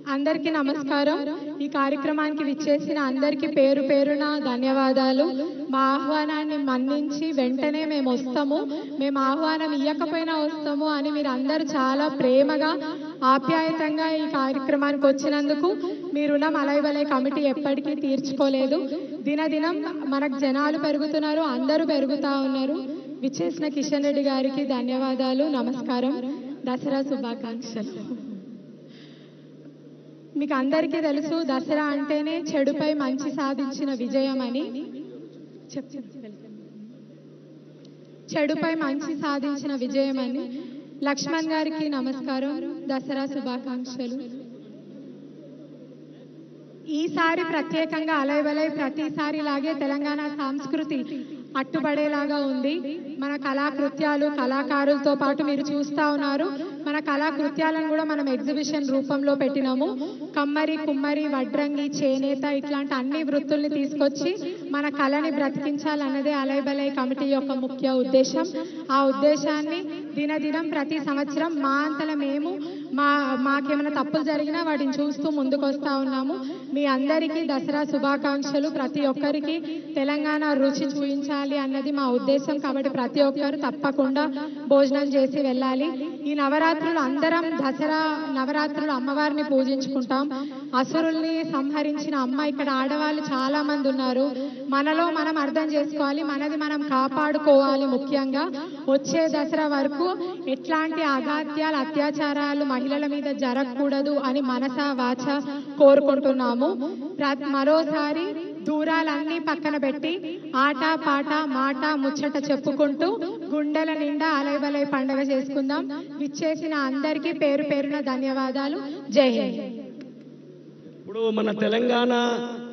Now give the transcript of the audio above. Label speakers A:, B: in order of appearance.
A: అందరికీ నమస్కారం ఈ కార్యక్రమానికి విచ్చేసిన అందరికీ పేరు పేరున ధన్యవాదాలు మా ఆహ్వానాన్ని మన్నించి వెంటనే మేము వస్తాము మేము ఆహ్వానం ఇవ్వకపోయినా వస్తాము అని మీరు అందరూ చాలా ప్రేమగా ఆప్యాయతంగా ఈ కార్యక్రమానికి వచ్చినందుకు మీ రుణం అలైవలై కమిటీ ఎప్పటికీ తీర్చుకోలేదు దినదినం మనకు జనాలు పెరుగుతున్నారు అందరూ పెరుగుతా ఉన్నారు విచ్చేసిన కిషన్ రెడ్డి గారికి ధన్యవాదాలు నమస్కారం దసరా శుభాకాంక్షలు మీకు అందరికీ తెలుసు దసరా అంటేనే చెడుపై మంచి సాధించిన విజయం అని చెప్- చెడుపై మంచి సాధించిన విజయం అని లక్ష్మణ్ గారికి నమస్కారం దసరా శుభాకాంక్షలు ఈసారి ప్రత్యేకంగా అలైవలై ప్రతిసారి లాగే తెలంగాణ సంస్కృతి అట్టుబడేలాగా ఉంది మన కళాకృత్యాలు కళాకారులతో పాటు మీరు చూస్తా ఉన్నారు మన కళాకృత్యాలను కూడా మనం ఎగ్జిబిషన్ రూపంలో పెట్టినాము కమ్మరి కుమ్మరి వడ్రంగి చేనేత ఇట్లాంటి అన్ని వృత్తుల్ని తీసుకొచ్చి మన కళని బ్రతికించాలన్నదే అలైబలై కమిటీ యొక్క ముఖ్య ఉద్దేశం ఆ ఉద్దేశాన్ని దినదినం ప్రతి సంవత్సరం మా అంతల మేము మా మాకేమైనా తప్పులు జరిగినా వాటిని చూస్తూ ముందుకు వస్తా ఉన్నాము మీ అందరికీ దసరా శుభాకాంక్షలు ప్రతి ఒక్కరికి తెలంగాణ రుచి చూపించాలి అన్నది మా ఉద్దేశం కాబట్టి ప్రతి ఒక్కరు తప్పకుండా భోజనం చేసి వెళ్ళాలి ఈ నవరాత్రులు అందరం దసరా నవరాత్రులు అమ్మవారిని పూజించుకుంటాం అసురుల్ని సంహరించిన అమ్మ ఇక్కడ ఆడవాళ్ళు చాలా మంది ఉన్నారు మనలో మనం అర్థం చేసుకోవాలి మనది మనం కాపాడుకోవాలి ముఖ్యంగా వచ్చే దసరా వరకు ఎట్లాంటి అగాత్యాలు అత్యాచారాలు మహిళల మీద జరగకూడదు అని మనస వాచ కోరుకుంటున్నాము ప్ర- మరోసారి దూరాలన్నీ పక్కన పెట్టి ఆట పాట మాట ముచ్చట చెప్పుకుంటూ గుండెల నిండా అలైబలై పండగ చేసుకుందాం విచ్చేసిన అందరికీ పేరు పేరున ధన్యవాదాలు జై హింద్
B: ఇప్పుడు మన తెలంగాణ